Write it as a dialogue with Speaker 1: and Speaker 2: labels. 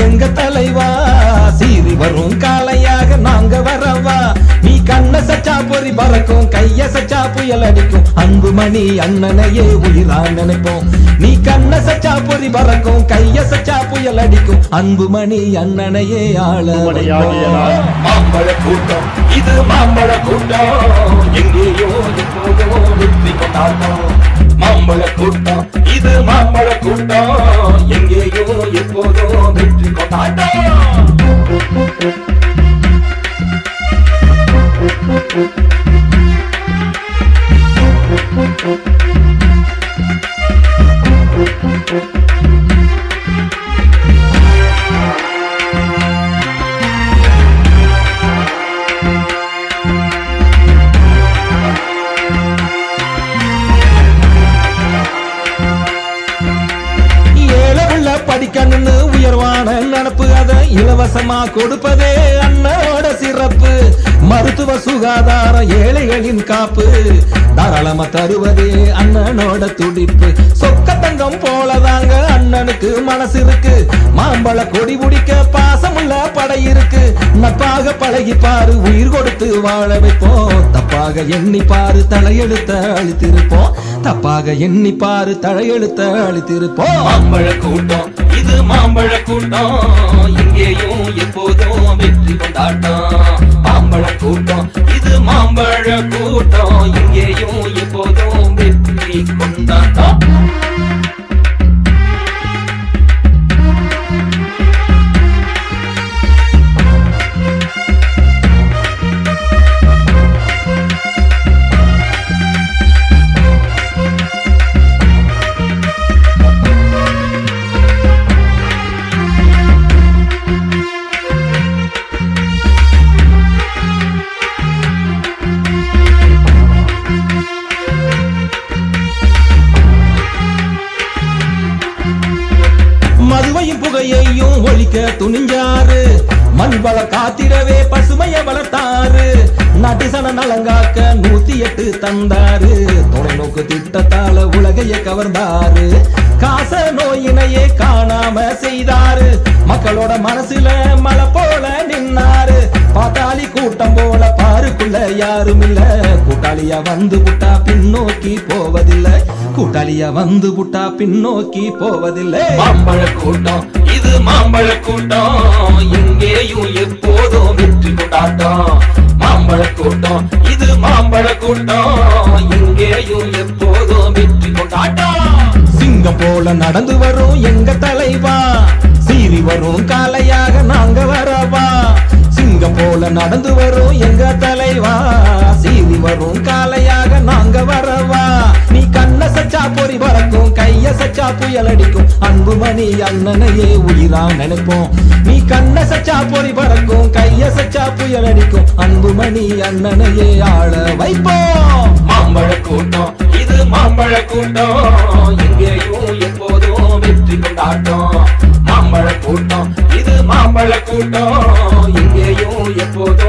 Speaker 1: எங்க தலைவா சீறி வரும் காளையாக நாங்க வரவா நீ கண்ண சச்சா பொறி பறக்கும் கைய சச்சா புயல் அடிக்கும் அன்பு மணி அண்ணனையே உயிரா நினைப்போம் நீ கண்ண சச்சா பொறி பறக்கும் கைய சச்சா புயல் அடிக்கும் அன்பு மணி அண்ணனையே ஆள வைப்போம்.
Speaker 2: மாம்பழ கூட்டம் இது மாம்பழ கூட்டம் எங்கேயோ எப்போதோ வெற்றி கொண்டாட்டம் மாம்பழ கூட்டம் இது மாம்பழ கூட்டம் எங்கேயோ எப்போதோ வெற்றி கொண்டாட்டம்
Speaker 1: ஏழை உள்ள படிக்கணும்னு உயர்வான நினப்பு அதை இலவசமா கொடுப்பதே அண்ணனோட சிறப்பு மருத்துவ சுகாதாரம் ஏழைகளின் காப்பு தாராளமா தருவதே அண்ணனோட துடிப்பு சொக்க தங்கம் போலதாங்க அண்ணனுக்கு மனசு இருக்கு மாம்பழ கொடி பிடிக்க பாசமுள்ள படை இருக்கு நட்பாக பழகி பாரு உயிர் கொடுத்து வாழ வைப்போம் தப்பாக எண்ணி பாரு தலையெழுத்த அழித்திருப்போம் தப்பாக எண்ணி பாரு தலையெழுத்த அழித்திருப்போம்
Speaker 2: மாம்பழ கூட்டம் இது மாம்பழ கூட்டம் எங்கேயும் எப்போதும் வெற்றி கொண்டாட்டம் மாம்பழ கூட்டம் இது மாம்பழ கூட்டம் எங்கேயும் எப்போதும் வெற்றி கொண்டாட்டம்
Speaker 1: மதுவையும் புகையையும் ஒழிக்க துணிஞ்சாரு மண் வள காத்திடவே பசுமைய வளர்த்தாரு நாட்டு சன நலங்காக்க நூத்தி எட்டு தந்தாரு தொலைநோக்கு திட்டத்தால உலகைய கவர்ந்தாரு காச நோயினையே காணாம செய்தாரு மக்களோட மனசுல மலை போல நின்னாரு பாத்தாளி கூட்டம் போல பாருக்குள்ள யாரும் இல்ல கூட்டாளியா வந்து புட்டா பின்னோக்கி போவதில்லை கூட்டாளியா வந்து புட்டா பின்னோக்கி போவதில்லை
Speaker 2: மாம்பழ கூட்டம் இது மாம்பழ கூட்டம் எங்கேயும் எப்போதும் வெற்றி கொண்டாட்டம் மாம்பழ கூட்டம் இது மாம்பழ கூட்டம் எங்கேயும் எப்போதும் வெற்றி கொண்டாட்டம்
Speaker 1: சிங்கம் போல நடந்து வரும் எங்க தலைவா சீறி வரும் காளையாக நாங்க வரவா சிங்கம் போல நடந்து வரும் எங்க தலைவா சீறி வரும் காளையாக நாங்க வரவா நீ கண்ண சச்சா பொறி பறக்கும் கைய சச்சா புயல் அடிக்கும் அன்பு மணி அண்ணனையே உயிரா நினைப்போம் நீ கண்ண சச்சா பொறி பறக்கும் கைய சச்சா புயல் அடிக்கும் அன்பு மணி அண்ணனையே ஆள வைப்போம்
Speaker 2: மாம்பழ கூட்டம் இது மாம்பழ கூட்டம் எங்கேயும் எப்போதும் வெற்றி கொண்டாட்டம் மாம்பழ கூட்டம் இது மாம்பழ கூட்டம் எங்கேயும் எப்போதும்